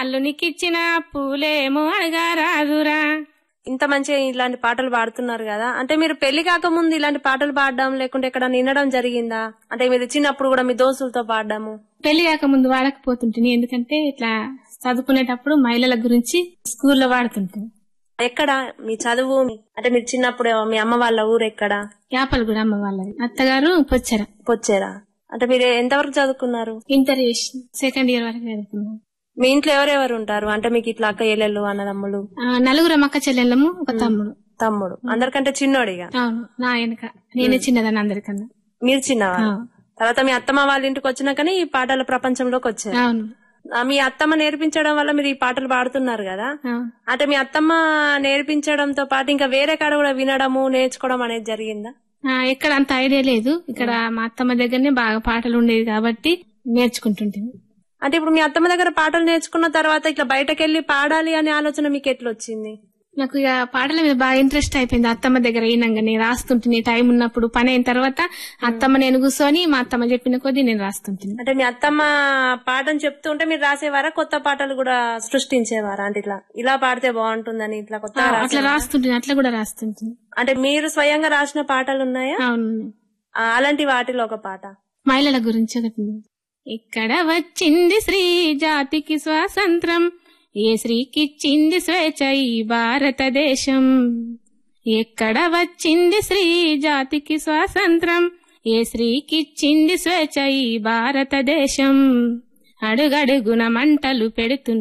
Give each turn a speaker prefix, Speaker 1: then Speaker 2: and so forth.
Speaker 1: అల్లునికిచ్చిన పూలేమో అడగారాదురా
Speaker 2: ఇంత మంచిగా ఇలాంటి పాటలు పాడుతున్నారు కదా అంటే మీరు పెళ్లి కాకముందు ఇలాంటి పాటలు పాడడం లేకుంటే ఎక్కడ వినడం జరిగిందా అంటే మీరు చిన్నప్పుడు కూడా మీ దోస్తులతో పాడడము
Speaker 1: పెళ్లి కాక ముందు వాడకపోతుంటుంది ఎందుకంటే ఇట్లా చదువుకునేటప్పుడు మహిళల గురించి స్కూల్లో వాడుతుంటుంది
Speaker 2: ఎక్కడ మీ చదువు మీ- అంటే మీరు చిన్నప్పుడు మీ అమ్మ వాళ్ళ ఊరు ఎక్కడ
Speaker 1: యాపలు కూడా అమ్మ వాళ్ళది అత్తగారు పొచ్చర
Speaker 2: పొచ్చేరా అంటే మీరు ఎంతవరకు చదువుకున్నారు
Speaker 1: ఇంటర్ చేసి సెకండ్ ఇయర్ వరకు చదువుకున్నాం
Speaker 2: మీ ఇంట్లో ఎవరెవరు ఉంటారు అంటే మీకు ఇట్లా అక్క ఏలెళ్ళు అన్నదమ్ములు
Speaker 1: ఆ, నలుగురు అక్క చెల్లెళ్ళము ఒక తమ్ముడు
Speaker 2: తమ్ముడు అందరికంటే చిన్నోడిగా
Speaker 1: అవును నా వెనక నేనే చిన్నదాన్ని అందరికన్నా
Speaker 2: మీరు చిన్నవారు
Speaker 1: ఆ,
Speaker 2: తర్వాత మీ అత్తమ్మ వాళ్ళ ఇంటికి వచ్చినాకనే ఈ పాటల ప్రపంచంలోకి వచ్చారు
Speaker 1: అవును
Speaker 2: ఆ, మీ అత్తమ్మ నేర్పించడం వల్ల మీరు ఈ పాటలు పాడుతున్నారు కదా
Speaker 1: అవును.
Speaker 2: అంటే మీ అత్తమ్మ నేర్పించడంతో పాటు ఇంకా వేరే కాడ కూడా వినడము నేర్చుకోవడం అనేది జరిగిందా
Speaker 1: ఆ, ఇక్కడ అంత ఐడియా లేదు ఇక్కడ మా అత్తమ్మ దగ్గరనే బాగా పాటలు ఉండేవి కాబట్టి నేర్చుకుంటుంటుంది
Speaker 2: అంటే ఇప్పుడు మీ అత్తమ్మ దగ్గర పాటలు నేర్చుకున్న తర్వాత ఇట్లా బయటకెళ్లి పాడాలి అనే ఆలోచన మీకు ఎట్లా వచ్చింది
Speaker 1: నాకు ఇక పాటల మీద బాగా ఇంట్రెస్ట్ అయిపోయింది అత్తమ్మ దగ్గర అయినాక రాస్తుంటుంది టైం ఉన్నప్పుడు పని అయిన తర్వాత అత్తమ్మ నేను కూర్చొని మా అత్తమ్మ చెప్పిన కొద్దీ నేను రాస్తుంటుంది
Speaker 2: అంటే మీ అత్తమ్మ పాటను చెప్తూ ఉంటే మీరు రాసేవారా కొత్త పాటలు కూడా సృష్టించేవారా అంటే ఇట్లా ఇలా పాడితే బాగుంటుందని ఇట్లా
Speaker 1: ఆ,
Speaker 2: కొత్తగా
Speaker 1: అట్లా
Speaker 2: రాసే
Speaker 1: రాస్తుంటుంది అట్లా కూడా రాస్తుంటుంది
Speaker 2: అంటే మీరు స్వయంగా రాసిన పాటలు ఉన్నాయా
Speaker 1: అవును
Speaker 2: ఆ, అలాంటి వాటిలో ఒక పాట
Speaker 1: మహిళల గురించి ఒకటి ఉంది. ఇక్కడ వచ్చింది స్త్రీ జాతికి స్వాతంత్రం ఏ స్త్రీకిచ్చింది స్వేచ్ఛ ఈ భారతదేశం ఎక్కడ వచ్చింది స్త్రీ జాతికి స్వాతంత్రం ఏ స్త్రీకిచ్చింది స్వేచ్ఛ ఈ భారతదేశం అడుగడుగున మంటలు పెడుతున్న